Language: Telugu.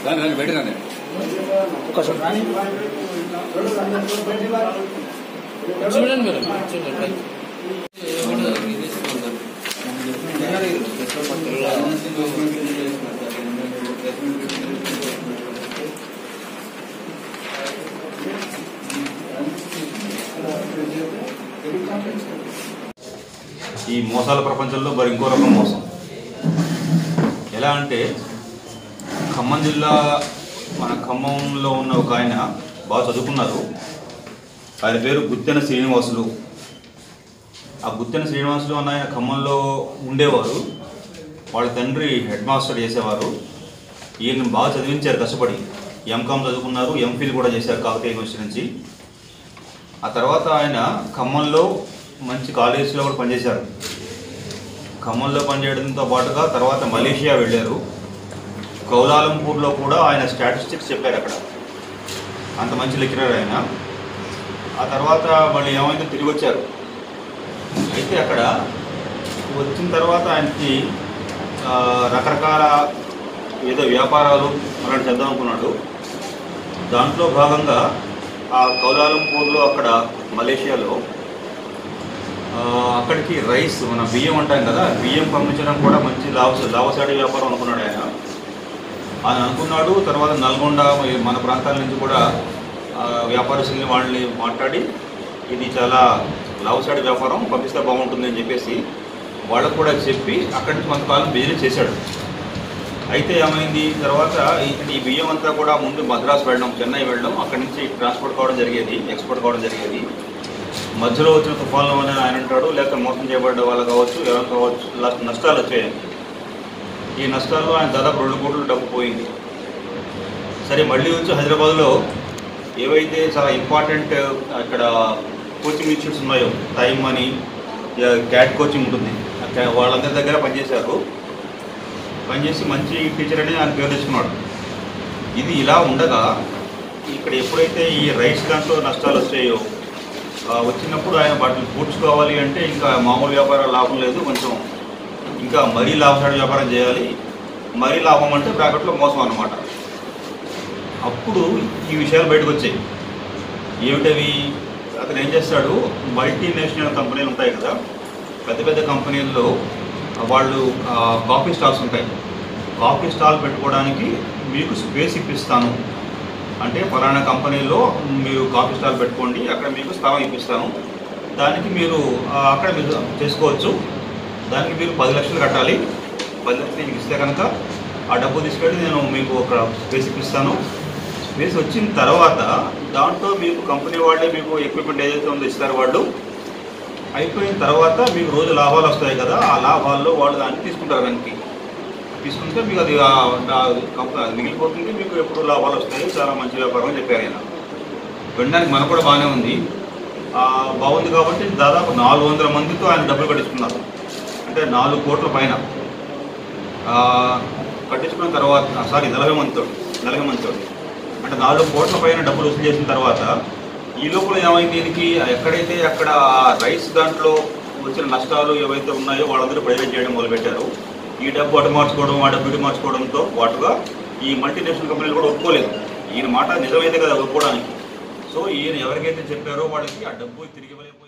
దాన్ని దాన్ని పెట్టినాను చూడండి మీరు చూడండి ఎవరు ఇది తీసుకుంటారు ఈ మోసాల ప్రపంచంలో మరి ఇంకో రకం మోసం ఎలా అంటే ఖమ్మం జిల్లా మన ఖమ్మంలో ఉన్న ఒక ఆయన బాగా చదువుకున్నారు ఆయన పేరు గుత్తెన శ్రీనివాసులు ఆ గుత్తెన శ్రీనివాసులు అన్న ఆయన ఖమ్మంలో ఉండేవారు వాళ్ళ తండ్రి హెడ్ మాస్టర్ చేసేవారు ఈయన బాగా చదివించారు కష్టపడి ఎంకామ్ చదువుకున్నారు ఎంఫిల్ కూడా చేశారు కాకతీయ యూనివర్సిటీ నుంచి ఆ తర్వాత ఆయన ఖమ్మంలో మంచి కాలేజీలో కూడా పనిచేశారు ఖమ్మంలో పనిచేయడంతో పాటుగా తర్వాత మలేషియా వెళ్ళారు కౌలాలంపూర్లో కూడా ఆయన స్టాటిస్టిక్స్ చెప్పారు అక్కడ అంత మంచి లెక్చరర్ ఆయన ఆ తర్వాత మళ్ళీ ఏమైందో తిరిగి వచ్చారు అయితే అక్కడ వచ్చిన తర్వాత ఆయనకి ఆ, రకరకాల ఏదో వ్యాపారాలు అలాంటి చేద్దాం అనుకున్నాడు దాంట్లో భాగంగా ఆ కౌలాలంపూర్లో అక్కడ మలేషియాలో ఆ, అక్కడికి రైస్ మన బియ్యం అంటాం కదా బియ్యం పంపించడం కూడా మంచి లాభ లాభసాటి వ్యాపారం అనుకున్నాడు ఆయన ఆయన అనుకున్నాడు తర్వాత నల్గొండ మరి మన ప్రాంతాల నుంచి కూడా ఆ, వ్యాపారస్తుల్ని వాళ్ళని మాట్లాడి ఇది చాలా లాభసాటి వ్యాపారం పంపిస్తే బాగుంటుంది అని చెప్పేసి వాళ్ళకు కూడా చెప్పి అక్కడి నుంచి కొంతకాలం బిజినెస్ చేశాడు అయితే ఏమైంది తర్వాత ఈ- ఈ బియ్యం అంతా కూడా ముందు మద్రాసు వెళ్ళడం చెన్నై వెళ్ళడం అక్కడి నుంచి ట్రాన్స్పోర్ట్ కావడం జరిగేది ఎక్స్పోర్ట్ కావడం జరిగేది మధ్యలో వచ్చిన తుఫాన్ల వల్ల ఆయన అంటాడు లేక మోసం చేయబడ్డ వాళ్ళు కావచ్చు ఎవరు కావచ్చు ల- నష్టాలు వచ్చాయి ఈ నష్టాల్లో ఆయన దాదాపు రెండు కోట్ల డబ్బు పోయింది సరే మళ్ళీ వచ్చి హైదరాబాద్లో ఏవైతే చాలా ఇంపార్టెంట్ అక్కడ కోచింగ్ ఇన్స్టిట్యూట్స్ ఉన్నాయో టైమ్ అని క్యాట్ కోచింగ్ ఉంటుంది అక్కడ వాళ్ళందరి దగ్గర పనిచేశారు పనిచేసి మంచి టీచర్ అని ఆయన పేరు తెచ్చుకున్నాడు ఇది ఇలా ఉండగా ఇక్కడ ఎప్పుడైతే ఈ రైస్ దాంట్లో నష్టాలు వచ్చాయో ఆ, వచ్చినప్పుడు ఆయన వాటిని పూడ్చుకోవాలి అంటే ఇంకా మామూలు వ్యాపారం లాభం లేదు కొంచెం ఇంకా మరీ లాభసాటి వ్యాపారం చేయాలి మరీ లాభం అంటే బ్రాకెట్లో మోసం అన్నమాట అప్పుడు ఈ విషయాలు బయటకు వచ్చాయి ఏమిటవి అతను ఏం చేస్తాడు మల్టీనేషనల్ కంపెనీలు ఉంటాయి కదా పెద్ద పెద్ద కంపెనీల్లో వాళ్ళు ఆ, కాఫీ స్టాల్స్ ఉంటాయి కాఫీ స్టాల్ పెట్టుకోవడానికి మీకు స్పేస్ ఇప్పిస్తాను అంటే ఫలానా కంపెనీలో మీరు కాఫీ స్టాల్ పెట్టుకోండి అక్కడ మీకు స్థలం ఇప్పిస్తాను దానికి మీరు ఆ, అక్కడ మీరు చేసుకోవచ్చు దానికి మీరు పది లక్షలు కట్టాలి పది లక్షలు మీకు ఇస్తే కనుక ఆ డబ్బు తీసుకెళ్ళి నేను మీకు ఒక స్పేస్ ఇప్పిస్తాను స్పేస్ వచ్చిన తర్వాత దాంట్లో మీకు కంపెనీ వాళ్ళే మీకు ఎక్విప్మెంట్ ఏదైతే ఉందో ఇస్తారు వాళ్ళు అయిపోయిన తర్వాత మీకు రోజు లాభాలు వస్తాయి కదా ఆ లాభాల్లో వాళ్ళు దాన్ని తీసుకుంటారు దానికి తీసుకుంటే మీకు అది ఆ- ఆ కంపెనీ అది మిగిలిపోతుంది మీకు ఎప్పుడు లాభాలు వస్తాయి చాలా మంచి వ్యాపారం అని చెప్పారు ఆయన వినడానికి మనకు కూడా బాగానే ఉంది ఆ, బాగుంది కాబట్టి దాదాపు నాలుగు వందల మందితో ఆయన డబ్బులు కట్టించుకున్నారు అంటే నాలుగు కోట్ల పైన ఆ, కట్టించుకున్న తర్వాత సారీ నలభై మందితో నలభై మందితో అంటే నాలుగు కోట్ల పైన డబ్బులు వసూలు చేసిన తర్వాత ఈ లోపల ఏమైంది దీనికి ఎక్కడైతే అక్కడ ఆ రైస్ దాంట్లో వచ్చిన నష్టాలు ఏవైతే ఉన్నాయో వాళ్ళందరూ ప్రైవేట్ చేయడం మొదలుపెట్టారు ఈ డబ్బు అటు మార్చుకోవడం ఆ డబ్బు ఇటు మార్చుకోవడంతో పాటుగా ఈ మల్టీనేషనల్ కంపెనీలు కూడా ఒప్పుకోలేదు ఈయన మాట నిజమైతే కదా ఒప్పుకోవడానికి సో ఈయన ఎవరికైతే చెప్పారో వాళ్ళకి ఆ డబ్బు తిరిగి ఇవ్వలేకపోయారు